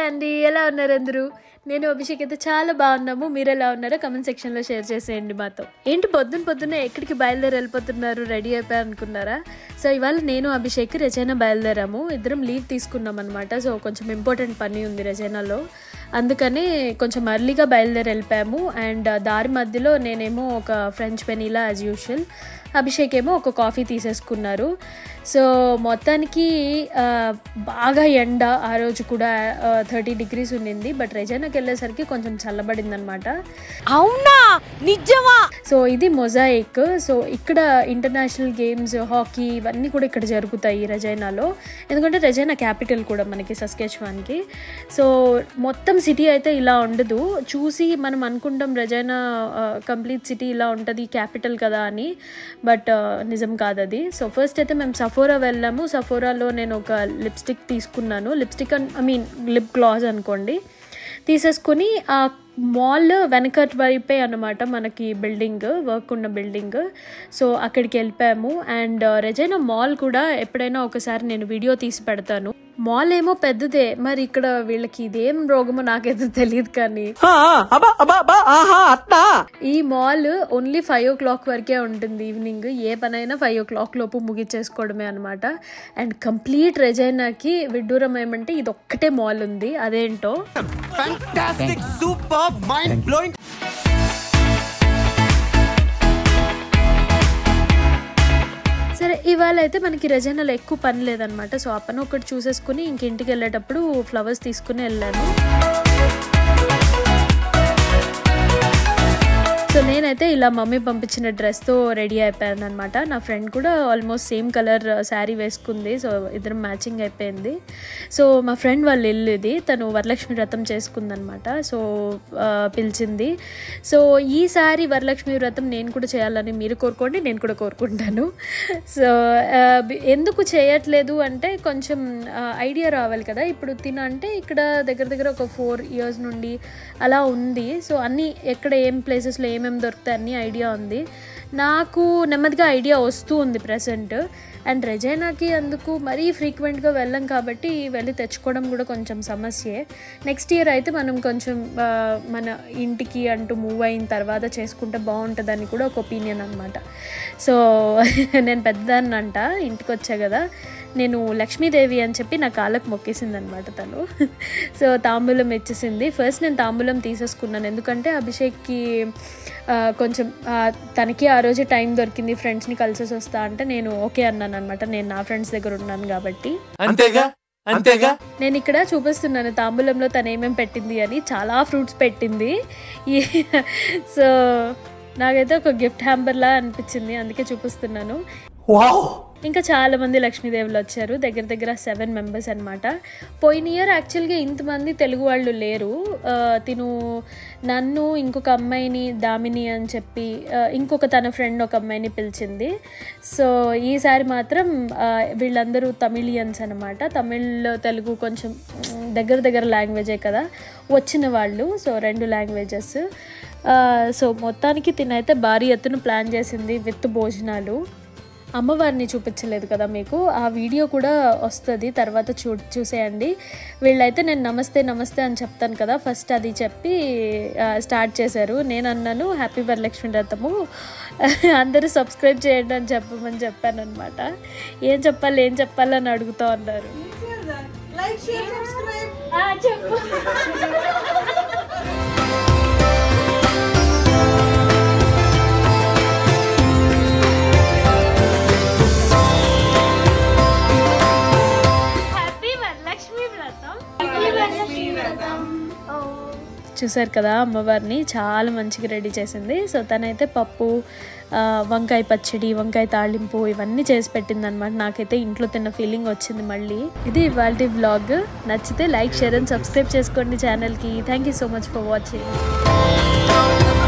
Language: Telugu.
అండి ఎలా ఉన్నారు అందరూ నేను అభిషేక్ అయితే చాలా బాగున్నాము మీరు ఎలా ఉన్నారో కమెంట్ సెక్షన్లో షేర్ చేసేయండి మాతో ఏంటి పొద్దున పొద్దున్న ఎక్కడికి బయలుదేరి వెళ్ళిపోతున్నారు రెడీ అయిపోయి అనుకున్నారా సో ఇవాళ నేను అభిషేక్ రచన బయలుదేరాము ఇద్దరం లీవ్ తీసుకున్నాం అనమాట సో కొంచెం ఇంపార్టెంట్ పని ఉంది రచనలో అందుకని కొంచెం అర్లీగా బయలుదేరి వెళ్ళిపోయాము అండ్ దారి మధ్యలో నేనేమో ఒక French vanilla as usual Abhishek ఏమో ఒక కాఫీ తీసేసుకున్నారు సో మొత్తానికి ఆ, బాగా ఎండ ఆ రోజు కూడా థర్టీ డిగ్రీస్ ఉండింది బట్ రెజానాకి వెళ్ళేసరికి కొంచెం చల్లబడింది అనమాట అవునా నిజమా సో ఇది మొజాయిక్ సో ఇక్కడ ఇంటర్నేషనల్ గేమ్స్ హాకీ ఇవన్నీ కూడా ఇక్కడ జరుగుతాయి రజైనాలో ఎందుకంటే రజైనా క్యాపిటల్ కూడా మనకి సస్కెచ్వాన్కి సో మొత్తం సిటీ అయితే ఇలా ఉండదు చూసి మనం అనుకుంటాం రజైనా కంప్లీట్ సిటీ ఇలా ఉంటుంది క్యాపిటల్ కదా అని బట్ నిజం కాదు అది సో ఫస్ట్ అయితే మేము సఫోరా వెళ్ళాము సఫోరాలో నేను ఒక లిప్స్టిక్ తీసుకున్నాను lipstick I mean lip gloss అనుకోండి తీసేసుకుని ఆ మాల్ వెనకట్ వైపే అనమాట మనకి బిల్డింగ్ వర్క్ ఉన్న బిల్డింగ్ సో అక్కడికి వెళ్ళిపోయాము అండ్ రెజైనా మాల్ కూడా ఎప్పుడైనా ఒకసారి నేను వీడియో తీసి పెడతాను మాల్ ఏమో పెద్దదే మరి ఇక్కడ వీళ్ళకి ఇదేం రోగమో నాకైతే తెలియదు కానీ అబ్బా అబ్బా అబ్బా ఆహా అట్నా ఈ mall only five o'clock వరకే ఉంటుంది ఈవినింగ్ ఏ పనైనా ఫైవ్ ఓ క్లాక్ లోపు ముగించేసుకోవడమే అనమాట అండ్ కంప్లీట్ రెజైనాకి విడ్డూరం ఏమంటే ఇది ఒక్కటే మాల్ ఉంది అదేంటో Fantastic, superb, mind blowing. సరే ఇవాళ అయితే మనకి రజనలో ఎక్కువ పని లేదనమాట సో ఆ పని ఒకటి చూసేసుకుని ఇంక ఇంటికి వెళ్ళేటప్పుడు ఫ్లవర్స్ తీసుకుని వెళ్ళాను సో నేనైతే ఇలా మమ్మీ పంపించిన డ్రెస్తో రెడీ అయిపోయాను అనమాట నా ఫ్రెండ్ కూడా ఆల్మోస్ట్ సేమ్ కలర్ శారీ వేసుకుంది సో ఇద్దరం మ్యాచింగ్ అయిపోయింది సో మా ఫ్రెండ్ వాళ్ళ ఇల్లు ఇది తను వరలక్ష్మి వ్రతం చేసుకుందనమాట సో ఆ, పిలిచింది సో ఈసారి వరలక్ష్మి వ్రతం నేను కూడా చేయాలని మీరు కోరుకోండి నేను కూడా కోరుకుంటాను సో ఆ, బి- ఎందుకు చేయట్లేదు అంటే కొంచెం ఐడియా రావాలి కదా ఇప్పుడు తిన అంటే ఇక్కడ దగ్గర దగ్గర ఒక ఫోర్ ఇయర్స్ నుండి అలా ఉంది సో అన్నీ ఎక్కడ ఏం ప్లేసెస్లో ఏమేమి దొరుకుతాయి అన్ని ఐడియా ఉంది నాకు నెమ్మదిగా ఐడియా వస్తూ ఉంది ప్రజెంట్ అండ్ రెజైనాకి అందుకు మరీ ఫ్రీక్వెంట్గా వెళ్ళం కాబట్టి వెళ్ళి తెచ్చుకోవడం కూడా కొంచెం సమస్యే నెక్స్ట్ ఇయర్ అయితే మనం కొంచెం ఆ, మన ఇంటికి అంటూ మూవ్ అయిన తర్వాత చేసుకుంటే బాగుంటుందని కూడా ఒక ఒపీనియన్ అనమాట సో నేను పెద్దదాన్ని అంట ఇంటికి వచ్చా కదా నేను లక్ష్మీదేవి అని చెప్పి నా కాళ్ళకు మొక్కేసింది అనమాట తను సో తాంబూలం ఇచ్చేసింది ఫస్ట్ నేను తాంబూలం తీసేసుకున్నాను ఎందుకంటే అభిషేక్కి ఆ, కొంచెం ఆ, తనకి ఆ రోజు టైం దొరికింది ఫ్రెండ్స్ని కలిసేసి వస్తా అంటే నేను ఓకే అన్నాను అనమాట నేను నా ఫ్రెండ్స్ దగ్గర ఉన్నాను కాబట్టి అంతేగా అంతేగా నేను ఇక్కడ చూపిస్తున్నాను తాంబూలంలో తను ఏమేమి పెట్టింది అని చాలా ఫ్రూట్స్ పెట్టింది ఈ సో నాకైతే ఒక గిఫ్ట్ హ్యాంబర్లా అనిపించింది అందుకే చూపిస్తున్నాను ఇంకా చాలా మంది లక్ష్మీదేవులు వచ్చారు దగ్గర దగ్గర సెవెన్ మెంబర్స్ అనమాట పోయిన ఇయర్ యాక్చువల్గా ఇంతమంది తెలుగు వాళ్ళు లేరు ఆ, తిను నన్ను ఇంకొక అమ్మాయిని దామిని అని చెప్పి ఆ, ఇంకొక తన ఫ్రెండ్ ఒక అమ్మాయిని పిలిచింది సో ఈసారి మాత్రం ఆ, వీళ్ళందరూ తమిళియన్స్ అనమాట తమిళ్ తెలుగు కొంచెం మ్, దగ్గర దగ్గర లాంగ్వేజే కదా వచ్చిన వాళ్ళు సో రెండు లాంగ్వేజెస్ సో మొత్తానికి తినైతే భారీ ఎత్తున ప్లాన్ చేసింది విత్ భోజనాలు అమ్మవారిని చూపించలేదు కదా మీకు ఆ వీడియో కూడా వస్తుంది తర్వాత చూ చూసేయండి వీళ్ళైతే నేను నమస్తే నమస్తే అని చెప్తాను కదా ఫస్ట్ అది చెప్పి ఆ, స్టార్ట్ చేశారు నేను అన్నాను హ్యాపీ వరలక్ష్మి వ్రతము అందరూ సబ్స్క్రైబ్ చేయండి అని చెప్పమని చెప్పాను అనమాట ఏం చెప్పాలి ఏం చెప్పాలి అని అడుగుతా ఉన్నారు ఆ, చెప్పు హ్యాపీ వరలక్ష్మి వ్రతం చూసారు కదా అమ్మవారిని చాలా మంచిగా రెడీ చేసింది సో తనైతే పప్పు ఆ, వంకాయ పచ్చడి వంకాయ తాళింపు ఇవన్నీ చేసి పెట్టింది అనమాట నాకైతే ఇంట్లో తిన్న ఫీలింగ్ వచ్చింది మళ్ళీ ఇది ఇవాళ వ్లాగ్ నచ్చితే లైక్ షేర్ అండ్ సబ్స్క్రైబ్ చేసుకోండి ఛానల్కి thank you so much for watching